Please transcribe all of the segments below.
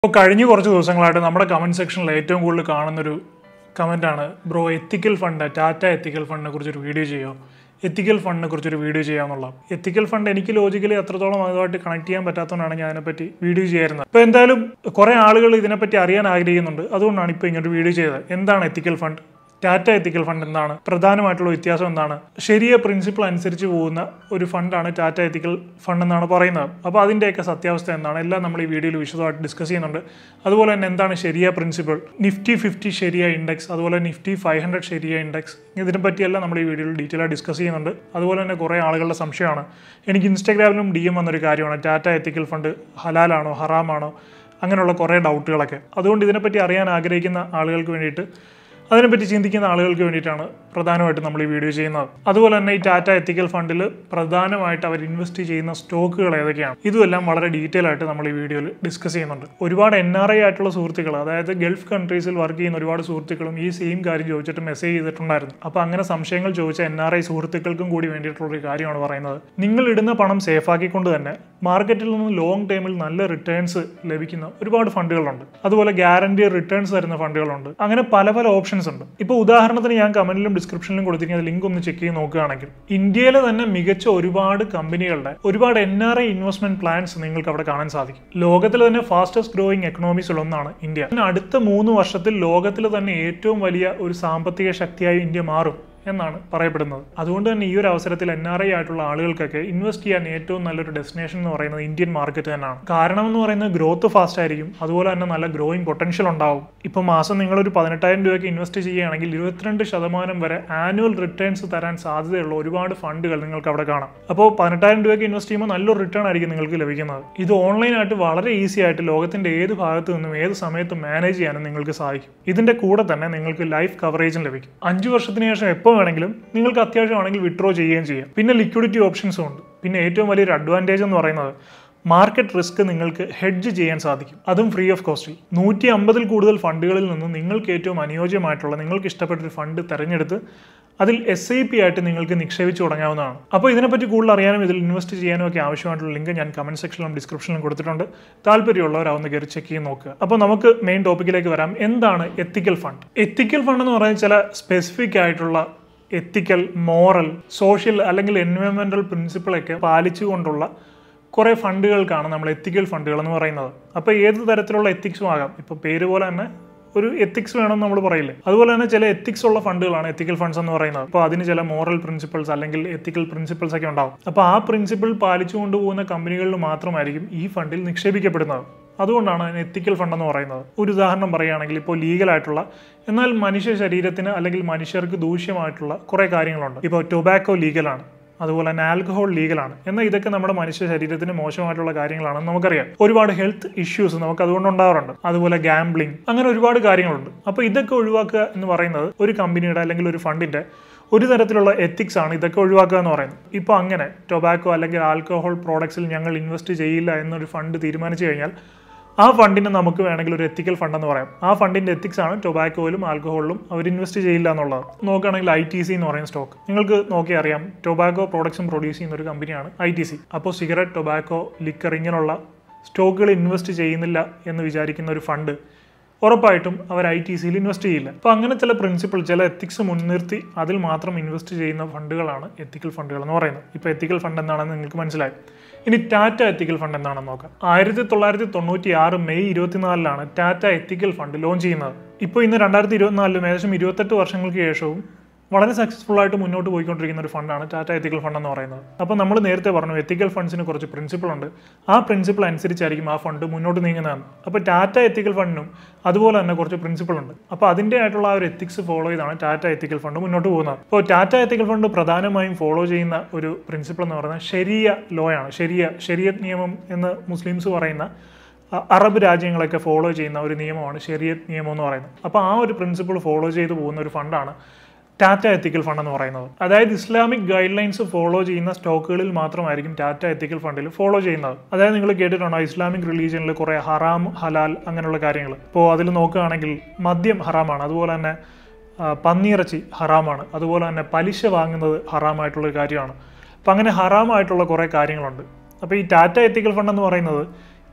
ഇപ്പോൾ കഴിഞ്ഞ കുറച്ച് ദിവസങ്ങളായിട്ട് നമ്മുടെ കമൻറ്റ് സെക്ഷനിൽ ഏറ്റവും കൂടുതൽ കാണുന്നൊരു കമൻറ്റാണ് bro ethical fund Tata ethical ഫണ്ടിനെ കുറിച്ചൊരു വീഡിയോ ചെയ്യുമോ എത്തിക്കൽ ഫണ്ടിനെ കുറിച്ചൊരു വീഡിയോ ചെയ്യാമെന്നുള്ള എത്തിക്കൽ ഫണ്ട് എനിക്ക് ലോജിക്കലി അത്രത്തോളം അതുമായിട്ട് കണക്ട് ചെയ്യാൻ പറ്റാത്തതുകൊണ്ടാണ് ഞാൻ അതിനെപ്പറ്റി വീഡിയോ ചെയ്യാറുന്നത് അപ്പോൾ എന്തായാലും കുറേ ആളുകൾ ഇതിനെപ്പറ്റി അറിയാൻ ആഗ്രഹിക്കുന്നുണ്ട് അതുകൊണ്ടാണ് ഇപ്പോൾ ഇങ്ങനൊരു വീഡിയോ ചെയ്തത് എന്താണ് ethical fund Tata ethical fund എന്താണ് പ്രധാനമായിട്ടുള്ള വ്യത്യാസം എന്താണ് ശരിയ പ്രിൻസിപ്പിൾ അനുസരിച്ച് പോകുന്ന ഒരു ഫണ്ടാണ് ടാറ്റ എത്തിക്കൽ ഫണ്ട് എന്നാണ് പറയുന്നത് അപ്പോൾ അതിൻ്റെയൊക്കെ സത്യാവസ്ഥ എന്താണ് എല്ലാം നമ്മൾ ഈ വീഡിയോയിൽ വിശദമായിട്ട് ഡിസ്കസ് ചെയ്യുന്നുണ്ട് അതുപോലെ തന്നെ എന്താണ് ശരിയ പ്രിൻസിപ്പിൾ നിഫ്റ്റി ഫിഫ്റ്റി ശരിയ ഇൻഡെക്സ് അതുപോലെ നിഫ്റ്റി ഫൈവ് ഹൺഡ്രഡ് ശരിയ ഇൻഡെക്സ് ഇതിനെ പറ്റിയെല്ലാം നമ്മൾ ഈ വീഡിയോയിൽ ഡീറ്റെയിൽ ആയി ഡിസ്കസ് ചെയ്യുന്നുണ്ട് അതുപോലെ തന്നെ കുറേ ആളുകളുടെ സംശയമാണ് എനിക്ക് ഇൻസ്റ്റാഗ്രാമിലും ഡി എം വന്നൊരു കാര്യമാണ് ടാറ്റ എത്തിക്കൽ ഫണ്ട് ഹലാലാണോ ഹറാമാണോ അങ്ങനെയുള്ള കുറേ ഡൗട്ടുകളൊക്കെ അതുകൊണ്ട് ഇതിനെപ്പറ്റി അറിയാൻ ആഗ്രഹിക്കുന്ന ആളുകൾക്ക് വേണ്ടിയിട്ട് അതിനെപ്പറ്റി ചിന്തിക്കുന്ന ആളുകൾക്ക് വേണ്ടിയിട്ടാണ് പ്രധാനമായിട്ടും നമ്മൾ ഈ വീഡിയോ ചെയ്യുന്നത് അതുപോലെ തന്നെ ഈ ടാറ്റ എത്തിക്കൽ ഫണ്ടിൽ പ്രധാനമായിട്ട് അവർ ഇൻവെസ്റ്റ് ചെയ്യുന്ന സ്റ്റോക്കുകൾ ഏതൊക്കെയാണ് ഇതുമെല്ലാം വളരെ ഡീറ്റെയിൽ ആയിട്ട് നമ്മൾ ഈ വീഡിയോയിൽ ഡിസ്കസ് ചെയ്യുന്നുണ്ട് ഒരുപാട് എൻ ആർ ഐ ആയിട്ടുള്ള സുഹൃത്തുക്കൾ അതായത് ഗൾഫ് കൺട്രീസിൽ വർക്ക് ചെയ്യുന്ന ഒരുപാട് സുഹൃത്തുക്കളും ഈ സെയിം കാര്യം ചോദിച്ചിട്ട് മെസ്സേജ് ചെയ്തിട്ടുണ്ടായിരുന്നു അപ്പോൾ അങ്ങനെ സംശയങ്ങൾ ചോദിച്ച എൻ ആർ ഐ സുഹൃത്തുക്കൾക്കും കൂടി വേണ്ടിയിട്ടുള്ള ഒരു കാര്യമാണ് പറയുന്നത് നിങ്ങൾ ഇടുന്ന പണം സേഫ് ആക്കിക്കൊണ്ട് തന്നെ മാർക്കറ്റിൽ നിന്ന് ലോങ് ടൈമിൽ നല്ല റിട്ടേൺസ് ലഭിക്കുന്ന ഒരുപാട് ഫണ്ടുകളുണ്ട് അതുപോലെ ഗ്യാരണ്ടി റിട്ടേൺസ് തരുന്ന ഫണ്ടുകളുണ്ട് അങ്ങനെ പല പല ഓപ്ഷൻസ് ഉണ്ട് ഇപ്പോൾ ഉദാഹരണത്തിന് ഞാൻ കമന്റിലും ഡിസ്ക്രിപ്ഷനിലും കൊടുത്തിരിക്കുന്ന ലിങ്ക് ഒന്ന് ചെക്ക് ചെയ്ത് നോക്കുകയാണെങ്കിൽ ഇന്ത്യയിലെ തന്നെ മികച്ച ഒരുപാട് കമ്പനികളുടെ ഒരുപാട് N R I investment plans നിങ്ങൾക്ക് അവിടെ കാണാൻ സാധിക്കും ലോകത്തിലെ തന്നെ ഫാസ്റ്റസ്റ്റ് ഗ്രോയിങ് എക്കണോമീസിൽ ഒന്നാണ് ഇന്ത്യ പിന്നെ അടുത്ത മൂന്ന് വർഷത്തിൽ ലോകത്തിലെ തന്നെ ഏറ്റവും വലിയ ഒരു സാമ്പത്തിക ശക്തിയായി ഇന്ത്യ മാറും എന്നാണ് പറയപ്പെടുന്നത് അതുകൊണ്ട് തന്നെ ഈ ഒരു അവസരത്തിൽ എൻ ആർ ഐ ആയിട്ടുള്ള ആളുകൾക്കൊക്കെ ഇൻവെസ്റ്റ് ചെയ്യാൻ ഏറ്റവും നല്ലൊരു ഡെസ്റ്റിനേഷൻ എന്ന് പറയുന്നത് ഇന്ത്യൻ മാർക്കറ്റ് തന്നെയാണ് കാരണം എന്ന് പറയുന്നത് ഗ്രോത്ത് ഫാസ്റ്റ് ആയിരിക്കും അതുപോലെ തന്നെ നല്ല ഗ്രോയിങ് പൊട്ടൻഷ്യൽ ഉണ്ടാവും ഇപ്പോൾ മാസം നിങ്ങളൊരു പതിനെട്ടായിരം രൂപയ്ക്ക് ഇൻവെസ്റ്റ് ചെയ്യുകയാണെങ്കിൽ ഇരുപത്തിരണ്ട് ശതമാനം വരെ ആനുവൽ റിട്ടേൺസ് തരാൻ സാധ്യതയുള്ള ഒരുപാട് ഫണ്ടുകൾ നിങ്ങൾക്ക് അവിടെ കാണാം അപ്പോൾ പതിനെട്ടായിരം രൂപയ്ക്ക് ഇൻവെസ്റ്റ് ചെയ്യുമ്പോൾ നല്ലൊരു റിട്ടേൺ ആയിരിക്കും നിങ്ങൾക്ക് ലഭിക്കുന്നത് ഇത് ഓൺലൈനായിട്ട് വളരെ ഈസി ആയിട്ട് ലോകത്തിന്റെ ഏത് ഭാഗത്തു നിന്നും ഏത് സമയത്തും മാനേജ് ചെയ്യാനും നിങ്ങൾക്ക് സാധിക്കും ഇതിന്റെ കൂടെ തന്നെ നിങ്ങൾക്ക് ലൈഫ് കവറേജും ലഭിക്കും അഞ്ച് വർഷത്തിന് ശേഷം എപ്പോൾ വേണമെങ്കിലും നിങ്ങൾക്ക് അത്യാവശ്യമാണെങ്കിൽ വിഡ്രോ ചെയ്യുകയും ചെയ്യാം പിന്നെ ലിക്വിഡിറ്റി ഓപ്ഷൻസും ഉണ്ട് പിന്നെ ഏറ്റവും വലിയൊരു അഡ്വാൻറ്റേജ് എന്ന് പറയുന്നത് മാർക്കറ്റ് റിസ്ക് നിങ്ങൾക്ക് ഹെഡ്ജ് ചെയ്യാൻ സാധിക്കും അതും ഫ്രീ ഓഫ് കോസ്റ്റിൽ നൂറ്റി അമ്പതിൽ കൂടുതൽ ഫണ്ടുകളിൽ നിന്ന് നിങ്ങൾക്ക് ഏറ്റവും അനുയോജ്യമായിട്ടുള്ള നിങ്ങൾക്ക് ഇഷ്ടപ്പെട്ട ഒരു ഫണ്ട് തിരഞ്ഞെടുത്ത് അതിൽ എസ് ഐ പി ആയിട്ട് നിങ്ങൾക്ക് നിക്ഷേപിച്ച് തുടങ്ങാവുന്നതാണ് അപ്പോൾ ഇതിനെപ്പറ്റി കൂടുതൽ അറിയാനും ഇതിൽ ഇൻവെസ്റ്റ് ചെയ്യാനും ഒക്കെ ആവശ്യമായിട്ടുള്ള ലിങ്ക് ഞാൻ കമന്റ് സെക്ഷനിലും ഡിസ്ക്രിപ്ഷനിലും കൊടുത്തിട്ടുണ്ട് താല്പര്യമുള്ളവർ അതൊന്ന് കയറി ചെക്ക് ചെയ്ത് നോക്കുക അപ്പോൾ നമുക്ക് മെയിൻ ടോപ്പിക്കിലേക്ക് വരാം എന്താണ് എത്തിക്കൽ ഫണ്ട് എത്തിക്കൽ ഫണ്ട് എന്ന് പറയുന്നത് ചില സ്പെസിഫിക് ആയിട്ടുള്ള എത്തിക്കൽ മോറൽ സോഷ്യൽ അല്ലെങ്കിൽ എൻവയോൺമെന്റൽ പ്രിൻസിപ്പിളൊക്കെ പാലിച്ചുകൊണ്ടുള്ള കുറേ ഫണ്ടുകൾക്കാണ് നമ്മൾ എത്തിക്കൽ ഫണ്ടുകൾ എന്ന് പറയുന്നത് അപ്പോൾ ഏത് തരത്തിലുള്ള എത്തിക്സും ആകാം ഇപ്പോൾ പേര് പോലെ തന്നെ ഒരു എത്തിക്സ് വേണമെന്ന് നമ്മൾ പറയില്ലേ അതുപോലെ തന്നെ ചില എത്തിക്സ് ഉള്ള ഫണ്ടുകളാണ് എത്തിക്കൽ ഫണ്ട്സ് എന്ന് പറയുന്നത് അപ്പോൾ അതിന് ചില മോറൽ പ്രിൻസിപ്പിൾസ് അല്ലെങ്കിൽ എത്തിക്കൽ പ്രിൻസിപ്പിൾസ് ഒക്കെ ഉണ്ടാവും അപ്പോൾ ആ പ്രിൻസിപ്പിൾ പാലിച്ചു കൊണ്ടുപോകുന്ന കമ്പനികളിൽ മാത്രമായിരിക്കും ഈ ഫണ്ടിൽ നിക്ഷേപിക്കപ്പെടുന്നത് അതുകൊണ്ടാണ് അതിന് എത്തിക്കൽ ഫണ്ട് എന്ന് പറയുന്നത് ഒരു ഉദാഹരണം പറയുകയാണെങ്കിൽ ഇപ്പോൾ ലീഗലായിട്ടുള്ള എന്നാൽ മനുഷ്യ ശരീരത്തിന് അല്ലെങ്കിൽ മനുഷ്യർക്ക് ദൂഷ്യമായിട്ടുള്ള കുറേ കാര്യങ്ങളുണ്ട് ഇപ്പോൾ ടൊബാക്കോ ലീഗലാണ് അതുപോലെ തന്നെ ആൽക്കഹോൾ ലീഗലാണ് എന്നാൽ ഇതൊക്കെ നമ്മുടെ മനുഷ്യ ശരീരത്തിന് മോശമായിട്ടുള്ള കാര്യങ്ങളാണെന്ന് നമുക്കറിയാം ഒരുപാട് ഹെൽത്ത് ഇഷ്യൂസ് നമുക്ക് അതുകൊണ്ട് ഉണ്ടാവാറുണ്ട് അതുപോലെ ഗാംബ്ലിംഗ് അങ്ങനെ ഒരുപാട് കാര്യങ്ങളുണ്ട് അപ്പോൾ ഇതൊക്കെ ഒഴിവാക്കുക എന്ന് പറയുന്നത് ഒരു കമ്പനിയുടെ അല്ലെങ്കിൽ ഒരു ഫണ്ടിന്റെ ഒരു തരത്തിലുള്ള എത്തിക്സ് ആണ് ഇതൊക്കെ ഒഴിവാക്കുക എന്ന് പറയുന്നത് ഇപ്പോൾ അങ്ങനെ ടൊബാക്കോ അല്ലെങ്കിൽ ആൽക്കഹോൾ പ്രോഡക്ട്സിൽ ഞങ്ങൾ ഇൻവെസ്റ്റ് ചെയ്യില്ല എന്നൊരു ഫണ്ട് തീരുമാനിച്ചു കഴിഞ്ഞാൽ ആ ഫണ്ടിന് നമുക്ക് വേണമെങ്കിൽ ഒരു എത്തിക്കൽ ഫണ്ട് എന്ന് പറയാം ആ ഫണ്ടിന്റെ എത്തിക്സ് ആണ് ടൊബാക്കോയിലും ആൽക്കഹോളിലും അവർ ഇൻവെസ്റ്റ് ചെയ്യില്ല എന്നുള്ളത് നോക്കുകയാണെങ്കിൽ ഐ ടി സി എന്ന് പറയുന്ന സ്റ്റോക്ക് നിങ്ങൾക്ക് നോക്കി അറിയാം ടൊബാക്കോ പ്രോഡക്ട്സും പ്രൊഡ്യൂസ് ചെയ്യുന്ന ഒരു കമ്പനിയാണ് ഐ ടി സി അപ്പോൾ സിഗരറ്റ് ടൊബാക്കോ ലിക്കർ ഇങ്ങനെയുള്ള സ്റ്റോക്കുകൾ ഇൻവെസ്റ്റ് ചെയ്യുന്നില്ല എന്ന് വിചാരിക്കുന്ന ഒരു ഫണ്ട് ഉറപ്പായിട്ടും അവർ ഐ ടി സിയിൽ ഇൻവെസ്റ്റ് ചെയ്യില്ല അപ്പോൾ അങ്ങനെ ചില പ്രിൻസിപ്പിൾ ചില എത്തിക്സ് മുൻനിർത്തി അതിൽ മാത്രം ഇൻവെസ്റ്റ് ചെയ്യുന്ന ഫണ്ടുകളാണ് എത്തിക്കൽ ഫണ്ടുകൾ എന്ന് പറയുന്നത് ഇപ്പോൾ എത്തിക്കൽ ഫണ്ട് എന്താണെന്ന് നിങ്ങൾക്ക് മനസ്സിലായി ഇനി ടാറ്റ എത്തിക്കൽ ഫണ്ട് എന്താണെന്ന് നോക്കാം ആയിരത്തി തൊള്ളായിരത്തി തൊണ്ണൂറ്റി ആറ് മെയ് ഇരുപത്തിനാലിലാണ് ടാറ്റ എത്തിക്കൽ ഫണ്ട് ലോഞ്ച് ചെയ്യുന്നത് ഇപ്പോൾ ഇന്ന് രണ്ടായിരത്തി ഇരുപത്തിനാലിലും ഏകദേശം ഇരുപത്തെട്ട് വർഷങ്ങൾക്ക് ശേഷവും വളരെ സക്സസ്ഫുൾ ആയിട്ട് മുന്നോട്ട് പോയിക്കൊണ്ടിരിക്കുന്ന ഒരു ഫണ്ടാണ് ടാറ്റ എത്തിക്കൽ ഫണ്ട് എന്ന് പറയുന്നത് അപ്പോൾ നമ്മൾ നേരത്തെ പറഞ്ഞു എത്തിക്കൽ ഫണ്ട്സിന് കുറച്ച് പ്രിൻസിപ്പിൾ ഉണ്ട് ആ പ്രിൻസിപ്പിൾ അനുസരിച്ചായിരിക്കും ആ ഫണ്ട് മുന്നോട്ട് നീങ്ങുന്നതെന്ന് അപ്പോൾ ടാറ്റ എത്തിക്കൽ ഫണ്ടിനും അതുപോലെ തന്നെ കുറച്ച് പ്രിൻസിപ്പിൾ ഉണ്ട് അപ്പോൾ അതിൻ്റെ ആയിട്ടുള്ള ആ ഒരു എത്തിക്സ് ഫോളോ ചെയ്താണ് ടാറ്റ എത്തിക്കൽ ഫണ്ട് മുന്നോട്ട് പോകുന്നത് അപ്പോൾ ടാറ്റ എത്തിക്കൽ ഫണ്ട് പ്രധാനമായും ഫോളോ ചെയ്യുന്ന ഒരു പ്രിൻസിപ്പിൾ എന്ന് പറയുന്നത് ശരിയ ലോ ആണ് ശരിയ ശരിയ നിയമം എന്ന് മുസ്ലിംസ് പറയുന്ന അറബ് രാജ്യങ്ങളൊക്കെ ഫോളോ ചെയ്യുന്ന ഒരു നിയമമാണ് ശരിയത്ത് നിയമം എന്ന് പറയുന്നത് അപ്പോൾ ആ ഒരു പ്രിൻസിപ്പിൾ ഫോളോ ചെയ്തു പോകുന്ന ഒരു ഫണ്ടാണ് ടാറ്റ എത്തിക്കൽ ഫണ്ട് എന്ന് പറയുന്നത് അതായത് ഇസ്ലാമിക് ഗൈഡ് ലൈൻസ് ഫോളോ ചെയ്യുന്ന സ്റ്റോക്കുകളിൽ മാത്രമായിരിക്കും ടാറ്റ എത്തിക്കൽ ഫണ്ടിൽ ഫോളോ ചെയ്യുന്നത് അതായത് നിങ്ങൾ കേട്ടിട്ടുണ്ടോ ഇസ്ലാമിക് റിലീജിയനിൽ കുറേ ഹറാം ഹലാൽ അങ്ങനെയുള്ള കാര്യങ്ങൾ ഇപ്പോൾ അതിൽ നോക്കുകയാണെങ്കിൽ മദ്യം ഹറാമാണ് അതുപോലെ തന്നെ പന്നിയിറച്ചി ഹറാമാണ് അതുപോലെ തന്നെ പലിശ വാങ്ങുന്നത് ഹറാമായിട്ടുള്ളൊരു കാര്യമാണ് അപ്പം അങ്ങനെ ഹറാമായിട്ടുള്ള കുറേ കാര്യങ്ങളുണ്ട് അപ്പോൾ ഈ ടാറ്റ എത്തിക്കൽ ഫണ്ട് എന്ന് പറയുന്നത്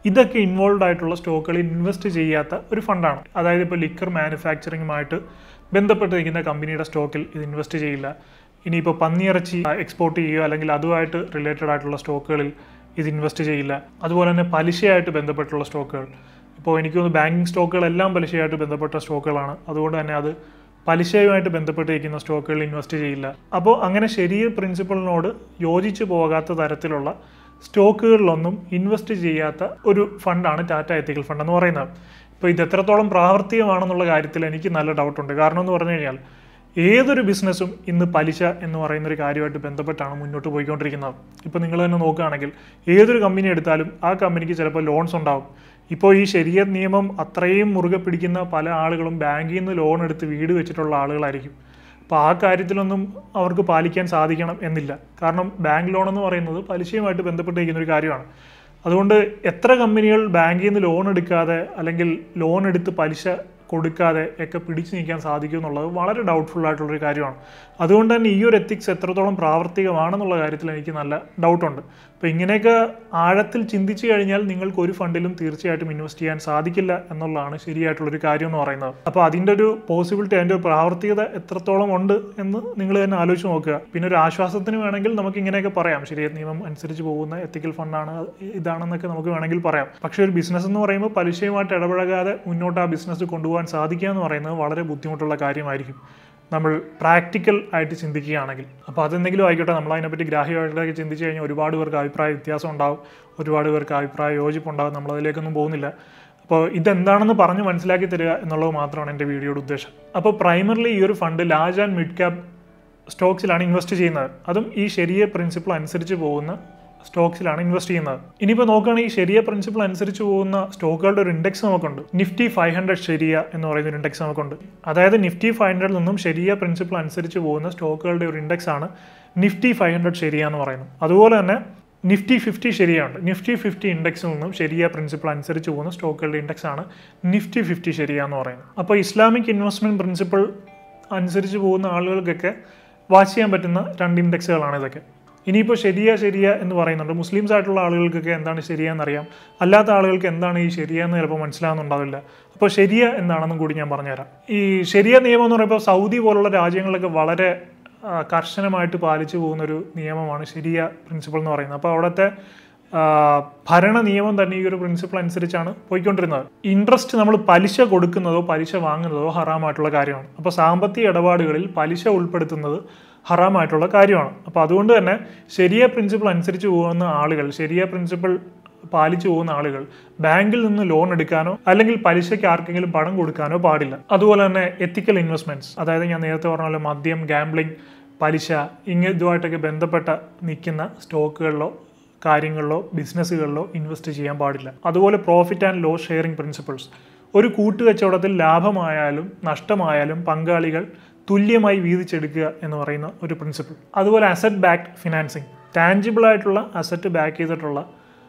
ഇതൊക്കെ ഇൻവോൾവ് ആയിട്ടുള്ള സ്റ്റോക്കുകളിൽ ഇൻവെസ്റ്റ് ചെയ്യാത്ത ഒരു ഫണ്ടാണ് അതായത് ഇപ്പോൾ ലിക്കർ മാനുഫാക്ചറിങ്ങുമായിട്ട് ബന്ധപ്പെട്ട് നിൽക്കുന്ന കമ്പനിയുടെ സ്റ്റോക്കിൽ ഇത് ഇൻവെസ്റ്റ് ചെയ്യില്ല ഇനിയിപ്പോൾ പന്നിയിറച്ചി എക്സ്പോർട്ട് ചെയ്യുകയോ അല്ലെങ്കിൽ അതുമായിട്ട് റിലേറ്റഡ് ആയിട്ടുള്ള സ്റ്റോക്കുകളിൽ ഇത് ഇൻവെസ്റ്റ് ചെയ്യില്ല അതുപോലെ തന്നെ പലിശയായിട്ട് ബന്ധപ്പെട്ടുള്ള സ്റ്റോക്കുകൾ ഇപ്പോൾ എനിക്ക് തോന്നുന്നു ബാങ്കിങ് സ്റ്റോക്കുകളെല്ലാം പലിശയായിട്ട് ബന്ധപ്പെട്ട സ്റ്റോക്കുകളാണ് അതുകൊണ്ട് തന്നെ അത് പലിശയുമായിട്ട് ബന്ധപ്പെട്ടിരിക്കുന്ന സ്റ്റോക്കുകളിൽ ഇൻവെസ്റ്റ് ചെയ്യില്ല അപ്പോൾ അങ്ങനെ ശരിയ പ്രിൻസിപ്പളിനോട് യോജിച്ചു പോകാത്ത തരത്തിലുള്ള സ്റ്റോക്കുകളിലൊന്നും ഇൻവെസ്റ്റ് ചെയ്യാത്ത ഒരു ഫണ്ടാണ് ടാറ്റ എത്തിക്കൽ ഫണ്ട് എന്ന് പറയുന്നത് ഇപ്പോൾ ഇത് എത്രത്തോളം പ്രാവർത്തികമാണെന്നുള്ള കാര്യത്തിൽ എനിക്ക് നല്ല ഡൗട്ടുണ്ട് കാരണം എന്ന് പറഞ്ഞു കഴിഞ്ഞാൽ ഏതൊരു ബിസിനസ്സും ഇന്ന് പലിശ എന്ന് പറയുന്ന ഒരു കാര്യമായിട്ട് ബന്ധപ്പെട്ടാണ് മുന്നോട്ട് പോയിക്കൊണ്ടിരിക്കുന്നത് ഇപ്പോൾ നിങ്ങൾ തന്നെ നോക്കുകയാണെങ്കിൽ ഏതൊരു കമ്പനി എടുത്താലും ആ കമ്പനിക്ക് ചിലപ്പോൾ ലോൺസ് ഉണ്ടാവും ഇപ്പോൾ ഈ ശരിയ നിയമം അത്രയും മുറുകെ പിടിക്കുന്ന പല ആളുകളും ബാങ്കിൽ നിന്ന് ലോൺ എടുത്ത് വീട് വെച്ചിട്ടുള്ള ആളുകളായിരിക്കും അപ്പോൾ ആ കാര്യത്തിലൊന്നും അവർക്ക് പാലിക്കാൻ സാധിക്കണം എന്നില്ല കാരണം ബാങ്ക് ലോൺ എന്ന് പറയുന്നത് പലിശയുമായിട്ട് ബന്ധപ്പെട്ടിരിക്കുന്ന ഒരു കാര്യമാണ് അതുകൊണ്ട് എത്ര കമ്പനികൾ ബാങ്കിൽ നിന്ന് ലോൺ എടുക്കാതെ അല്ലെങ്കിൽ ലോൺ എടുത്ത് പലിശ കൊടുക്കാതെ ഒക്കെ പിടിച്ചു നിൽക്കാൻ സാധിക്കും എന്നുള്ളത് വളരെ ഡൗട്ട്ഫുൾ ആയിട്ടുള്ളൊരു കാര്യമാണ് അതുകൊണ്ട് തന്നെ ഈ ഒരു എത്തിക്സ് എത്രത്തോളം പ്രാവർത്തികമാണെന്നുള്ള കാര്യത്തിൽ എനിക്ക് നല്ല ഡൗട്ടുണ്ട് അപ്പോൾ ഇങ്ങനെയൊക്കെ ആഴത്തിൽ ചിന്തിച്ചു കഴിഞ്ഞാൽ നിങ്ങൾക്ക് ഒരു ഫണ്ടിലും തീർച്ചയായിട്ടും ഇൻവെസ്റ്റ് ചെയ്യാൻ സാധിക്കില്ല എന്നുള്ളതാണ് ശരിയായിട്ടുള്ളൊരു കാര്യം എന്ന് പറയുന്നത് അപ്പോൾ അതിൻ്റെ ഒരു പോസിബിലിറ്റി അതിൻ്റെ ഒരു പ്രാവർത്തികത എത്രത്തോളം ഉണ്ട് എന്ന് നിങ്ങൾ തന്നെ ആലോചിച്ച് നോക്കുക പിന്നെ ഒരു ആശ്വാസത്തിന് വേണമെങ്കിൽ നമുക്ക് ഇങ്ങനെയൊക്കെ പറയാം ശരിയ നിയമം അനുസരിച്ച് പോകുന്ന എത്തിക്കൽ ഫണ്ടാണ് ഇതാണെന്നൊക്കെ നമുക്ക് വേണമെങ്കിൽ പറയാം പക്ഷേ ഒരു ബിസിനസ് എന്ന് പറയുമ്പോൾ പലിശയുമായിട്ട് ഇടപഴകാതെ മുന്നോട്ട് ആ ബിസിനസ് കൊണ്ടുപോകാൻ സാധിക്കുക എന്ന് പറയുന്നത് വളരെ ബുദ്ധിമുട്ടുള്ള കാര്യമായിരിക്കും നമ്മൾ പ്രാക്ടിക്കൽ ആയിട്ട് ചിന്തിക്കുകയാണെങ്കിൽ അപ്പോൾ അതെന്തെങ്കിലും ആയിക്കോട്ടെ നമ്മൾ അതിനെപ്പറ്റി ഗ്രാഹ്യമായിട്ടൊക്കെ ചിന്തിച്ച് കഴിഞ്ഞാൽ ഒരുപാട് പേർക്ക് അഭിപ്രായ വ്യത്യാസം ഉണ്ടാവും ഒരുപാട് പേർക്ക് അഭിപ്രായ യോജിപ്പുണ്ടാകും നമ്മളതിലേക്കൊന്നും പോകുന്നില്ല അപ്പോൾ ഇതെന്താണെന്ന് പറഞ്ഞ് മനസ്സിലാക്കി തരിക എന്നുള്ളത് മാത്രമാണ് എൻ്റെ വീഡിയോയുടെ ഉദ്ദേശം അപ്പോൾ പ്രൈമറിലി ഈ ഒരു fund large and mid cap സ്റ്റോക്സിലാണ് ഇൻവെസ്റ്റ് ചെയ്യുന്നത് അതും ഈ ശരിയ പ്രിൻസിപ്പിൾ അനുസരിച്ച് പോകുന്ന സ്റ്റോക്സിലാണ് ഇൻവെസ്റ്റ് ചെയ്യുന്നത് ഇനിയിപ്പോൾ നോക്കുകയാണെങ്കിൽ ശരിയ പ്രിൻസിപ്പിൾ അനുസരിച്ച് പോകുന്ന സ്റ്റോക്കുകളുടെ ഒരു ഇൻഡെക്സ് നമുക്കുണ്ട് നിഫ്റ്റി ഫൈവ് ഹൺഡ്രഡ് ശരിയ എന്ന് പറയുന്ന ഒരു ഇൻഡെക്സ് നമുക്കുണ്ട് അതായത് നിഫ്റ്റി ഫൈവ് ഹൺഡ്രഡിൽ നിന്നും ശരിയ പ്രിൻസിപ്പിൾ അനുസരിച്ച് പോകുന്ന സ്റ്റോക്കുകളുടെ ഒരു ഇൻഡെക്സ് ആണ് നിഫ്റ്റി ഫൈവ് ഹൺഡ്രഡ് ശരിയ എന്ന് പറയുന്നത് അതുപോലെ തന്നെ നിഫ്റ്റി ഫിഫ്റ്റി ശരിയുണ്ട് നിഫ്റ്റി ഫിഫ്റ്റി ഇൻഡെക്സിൽ നിന്നും ശരിയ പ്രിൻസിപ്പിൾ അനുസരിച്ച് പോകുന്ന സ്റ്റോക്കുകളുടെ ഇൻഡെക്സ് ആണ് നിഫ്റ്റി ഫിഫ്റ്റി ശരിയ എന്ന് പറയുന്നത് അപ്പോൾ ഇസ്ലാമിക് ഇൻവെസ്റ്റ്മെന്റ് പ്രിൻസിപ്പിൾ അനുസരിച്ച് പോകുന്ന ആളുകൾക്കൊക്കെ വാച്ച് ചെയ്യാൻ പറ്റുന്ന രണ്ട് ഇൻഡെക്സുകളാണ് ഇതൊക്കെ ഇനിയിപ്പോൾ ശരിയ ശരിയ എന്ന് പറയുന്നുണ്ട് മുസ്ലിംസ് ആയിട്ടുള്ള ആളുകൾക്കൊക്കെ എന്താണ് ശരിയ എന്നറിയാം അല്ലാത്ത ആളുകൾക്ക് എന്താണ് ഈ ശരിയ എന്ന് ചിലപ്പോൾ മനസ്സിലാകുന്നുണ്ടാവില്ല അപ്പോൾ ശരിയ എന്താണെന്നും കൂടി ഞാൻ പറഞ്ഞുതരാം ഈ ശരിയ നിയമം എന്ന് പറയുമ്പോൾ സൗദി പോലുള്ള രാജ്യങ്ങളിലൊക്കെ വളരെ ആ, കർശനമായിട്ട് പാലിച്ചു പോകുന്ന ഒരു നിയമമാണ് ശരിയ പ്രിൻസിപ്പിൾ എന്ന് പറയുന്നത് അപ്പോൾ അവിടുത്തെ ആ, ഭരണ നിയമം തന്നെ ഈ ഒരു പ്രിൻസിപ്പിൾ അനുസരിച്ചാണ് പോയിക്കൊണ്ടിരുന്നത് ഇൻട്രസ്റ്റ് നമ്മൾ പലിശ കൊടുക്കുന്നതോ പലിശ വാങ്ങുന്നതോ ഹറാമായിട്ടുള്ള കാര്യമാണ് അപ്പോൾ സാമ്പത്തിക ഇടപാടുകളിൽ പലിശ ഉൾപ്പെടുത്തുന്നത് ഹറാമായിട്ടുള്ള കാര്യമാണ് അപ്പോൾ അതുകൊണ്ട് തന്നെ ശരിയ പ്രിൻസിപ്പിൾ അനുസരിച്ച് പോകുന്ന ആളുകൾ ശരിയ പ്രിൻസിപ്പിൾ പാലിച്ചു പോകുന്ന ആളുകൾ ബാങ്കിൽ നിന്ന് ലോൺ എടുക്കാനോ അല്ലെങ്കിൽ പലിശയ്ക്ക് ആർക്കെങ്കിലും പണം കൊടുക്കാനോ പാടില്ല അതുപോലെ തന്നെ എത്തിക്കൽ ഇൻവെസ്റ്റ്മെന്റ്സ് അതായത് ഞാൻ നേരത്തെ പറഞ്ഞ പോലെ മദ്യം ഗാംബ്ലിംഗ് പലിശ ഇങ്ങ ഇതുമായിട്ടൊക്കെ ബന്ധപ്പെട്ട നിൽക്കുന്ന സ്റ്റോക്കുകളിലോ കാര്യങ്ങളിലോ ബിസിനസ്സുകളിലോ ഇൻവെസ്റ്റ് ചെയ്യാൻ പാടില്ല അതുപോലെ profit and loss sharing principles ഒരു കൂട്ടുകച്ചവടത്തിൽ ലാഭമായാലും നഷ്ടമായാലും പങ്കാളികൾ തുല്യമായി വീതിച്ചെടുക്കുക എന്ന് പറയുന്ന ഒരു പ്രിൻസിപ്പിൾ അതുപോലെ അസറ്റ് ബാക്ട് ഫിനാൻസിങ് ടാഞ്ചിബിൾ ആയിട്ടുള്ള അസറ്റ് ബാക്ക് ചെയ്തിട്ടുള്ള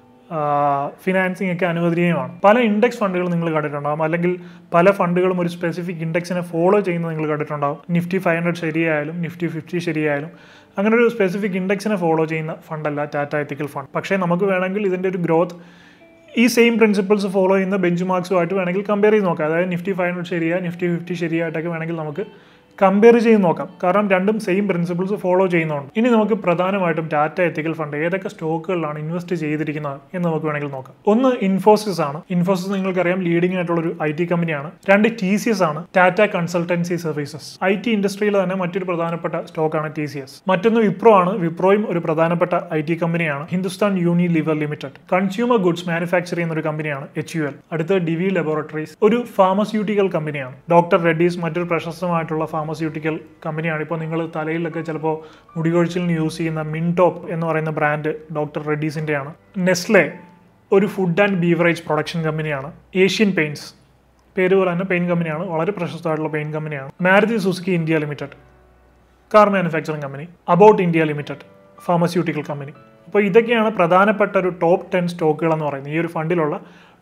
ഫിനാൻസിങ് ഒക്കെ അനുവദനീയമാണ് പല ഇൻഡെക്സ് ഫണ്ടുകൾ നിങ്ങൾ കണ്ടിട്ടുണ്ടാകും അല്ലെങ്കിൽ പല ഫണ്ടുകളും ഒരു സ്പെസിഫിക് ഇൻഡെക്സിനെ ഫോളോ ചെയ്യുന്നത് നിങ്ങൾ കണ്ടിട്ടുണ്ടാകും നിഫ്റ്റി ഫൈവ് ഹൺഡ്രഡ് ശരിയായാലും നിഫ്റ്റി ഫിഫ്റ്റി ശരിയായാലും അങ്ങനെ ഒരു സ്പെസിഫിക് ഇൻഡെക്സിനെ ഫോളോ ചെയ്യുന്ന ഫണ്ടല്ല ടാറ്റ എത്തിക്കൽ ഫണ്ട് പക്ഷേ നമുക്ക് വേണമെങ്കിൽ ഇതിൻ്റെ ഒരു ഗ്രോത്ത് ഈ സെയിം പ്രിൻസിപ്പിൾസ് ഫോളോ ചെയ്യുന്ന ബെഞ്ച് മാർക്സുമായിട്ട് വേണമെങ്കിൽ കമ്പയർ ചെയ്ത് നോക്കാം അതായത് നിഫ്റ്റി ഫൈവ് ഹൺഡ്രഡ് ശരിയാ നിഫ്റ്റി ഫിഫ്റ്റി ശരിയായിട്ടൊക്കെ വേണമെങ്കിൽ നമുക്ക് കമ്പയർ ചെയ്ത് നോക്കാം കാരണം രണ്ടും സെയിം പ്രിൻസിപ്പിൾസ് ഫോളോ ചെയ്യുന്നുണ്ട് ഇനി നമുക്ക് പ്രധാനമായിട്ടും ടാറ്റ എത്തിക്കൽ ഫണ്ട് ഏതൊക്കെ സ്റ്റോക്കുകളിലാണ് ഇൻവെസ്റ്റ് ചെയ്തിരിക്കുന്നത് എന്ന് നമുക്ക് വേണമെങ്കിൽ നോക്കാം ഒന്ന് ഇൻഫോസിസ് ആണ് ഇൻഫോസിസ് നിങ്ങൾക്കറിയാം ലീഡിംഗ് ആയിട്ടുള്ള ഒരു ഐ ടി കമ്പനിയാണ് രണ്ട് ടി സി എസ് ആണ് Tata Consultancy Services I T ഇൻഡസ്ട്രിയിൽ തന്നെ മറ്റൊരു പ്രധാനപ്പെട്ട സ്റ്റോക്കാണ് ടി സി എസ് മറ്റൊന്ന് വിപ്രോ ആണ് വിപ്രോയും ഒരു പ്രധാനപ്പെട്ട ഐ ടി കമ്പനിയാണ് Hindustan Unilever Limited consumer goods manufacture ചെയ്യുന്ന ഒരു കമ്പനിയാണ് എച്ച് യു എൽ അടുത്ത ഡിവി ലബോറട്ടറീസ് ഒരു ഫാർമസ്യൂട്ടിക്കൽ കമ്പനിയാണ് ഡോക്ടർ റെഡ്ഡീസ് മറ്റൊരു പ്രശസ്തമായിട്ടുള്ള ഫാർമസ്യൂട്ടിക്കൽ കമ്പനിയാണ് ഇപ്പോൾ നിങ്ങൾ തലയിലൊക്കെ ചിലപ്പോൾ മുടികൊഴിച്ചിലിന് യൂസ് ചെയ്യുന്ന മിൻടോപ്പ് എന്ന് പറയുന്ന ബ്രാൻഡ് ഡോക്ടർ റെഡ്ഡീസിൻ്റെയാണ് നെസ്ലെ ഒരു ഫുഡ് ആൻഡ് ബീവറേജ് പ്രൊഡക്ഷൻ കമ്പനിയാണ് ഏഷ്യൻ പെയിൻറ്റ്സ് പേര് പോലെ തന്നെ പെയിൻ കമ്പനിയാണ് വളരെ പ്രശസ്തമായിട്ടുള്ള പെയിൻ കമ്പനിയാണ് Maruti Suzuki India Limited car manufacturing company Abbott India Limited pharmaceutical company അപ്പോൾ ഇതൊക്കെയാണ് പ്രധാനപ്പെട്ട ഒരു ടോപ്പ് ടെൻ സ്റ്റോക്കുകൾ എന്ന് പറയുന്നത് ഈ ഒരു ഫണ്ടിലുള്ള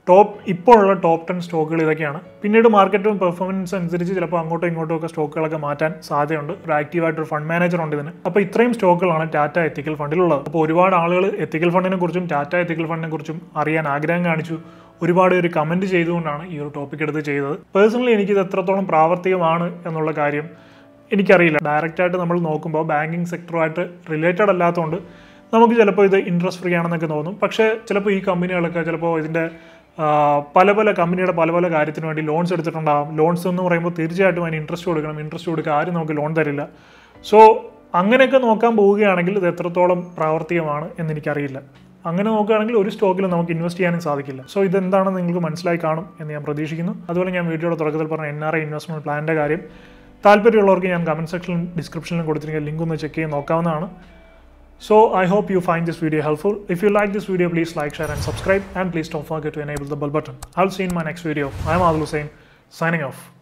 ടോപ്പ് ഇപ്പോഴുള്ള ടോപ്പ് ടെൻ സ്റ്റോക്കുകൾ ഇതൊക്കെയാണ് പിന്നീട് മാർക്കറ്റും പെർഫോമൻസ് അനുസരിച്ച് ചിലപ്പോൾ അങ്ങോട്ടും ഇങ്ങോട്ടും ഒക്കെ സ്റ്റോക്കുകളൊക്കെ മാറ്റാൻ സാധ്യതയുണ്ട് ഒരു ആക്റ്റീവായിട്ടൊരു ഫണ്ട് മാനേജർ ഉണ്ട് ഇതിന് അപ്പോൾ ഇത്രയും സ്റ്റോക്കുകളാണ് ടാറ്റ എത്തിക്കൽ ഫണ്ടിലുള്ളത് അപ്പോൾ ഒരുപാട് ആളുകൾ എത്തിക്കൽ ഫണ്ടിനെ കുറിച്ചും ടാറ്റ എത്തിക്കൽ ഫണ്ടിനെ കുറിച്ചും അറിയാൻ ആഗ്രഹം കാണിച്ചു ഒരുപാട് ഒരു കമൻറ്റ് ചെയ്തുകൊണ്ടാണ് ഈ ഒരു ടോപ്പിക് എടുത്ത് ചെയ്തത് പേഴ്സണലി എനിക്കിത് എത്രത്തോളം പ്രാവർത്തികമാണ് എന്നുള്ള കാര്യം എനിക്കറിയില്ല ഡയറക്റ്റായിട്ട് നമ്മൾ നോക്കുമ്പോൾ ബാങ്കിങ് സെക്ടറുമായിട്ട് റിലേറ്റഡ് അല്ലാത്തതുകൊണ്ട് നമുക്ക് ചിലപ്പോൾ ഇത് ഇൻട്രസ്റ്റ് ഫ്രീ ആണെന്നൊക്കെ തോന്നും പക്ഷേ ചിലപ്പോൾ ഈ കമ്പനികളൊക്കെ ചിലപ്പോൾ ഇതിൻ്റെ ആ, പല പല കമ്പനിയുടെ പല പല കാര്യത്തിന് വേണ്ടി ലോൺസ് എടുത്തിട്ടുണ്ടാകും ലോൺസ് എന്ന് പറയുമ്പോൾ തീർച്ചയായിട്ടും അതിന് ഇൻട്രസ്റ്റ് കൊടുക്കണം ഇൻട്രസ്റ്റ് കൊടുക്കുക ആരും നമുക്ക് ലോൺ തരില്ല സോ അങ്ങനെയൊക്കെ നോക്കാൻ പോവുകയാണെങ്കിൽ ഇത് എത്രത്തോളം പ്രാവർത്തികമാണ് എന്ന് എനിക്കറിയില്ല അങ്ങനെ നോക്കുകയാണെങ്കിൽ ഒരു സ്റ്റോക്കിൽ നമുക്ക് ഇൻവെസ്റ്റ് ചെയ്യാനും സാധിക്കില്ല സോ ഇതെന്താണെന്ന് നിങ്ങൾക്ക് മനസ്സിലായി കാണും എന്ന് ഞാൻ പ്രതീക്ഷിക്കുന്നു അതുപോലെ ഞാൻ വീഡിയോയുടെ തുടക്കത്തിൽ പറഞ്ഞ എൻ ആർ ഐ ഇൻവെസ്റ്റ്മെന്റ് പ്ലാനിൻ്റെ കാര്യം താല്പര്യമുള്ളവർക്ക് ഞാൻ കമൻറ്റ് സെക്ഷനിലും ഡിസ്ക്രിപ്ഷനിലും കൊടുത്തിരിക്കുന്ന ലിങ്ക് ഒന്ന് ചെക്ക് ചെയ്ത് നോക്കാവുന്നതാണ് So I hope you find this video helpful. If you like this video, please like, share and subscribe. And please don't forget to enable the bell button. I'll see you in my next video. I'm Adil Hussain, signing off.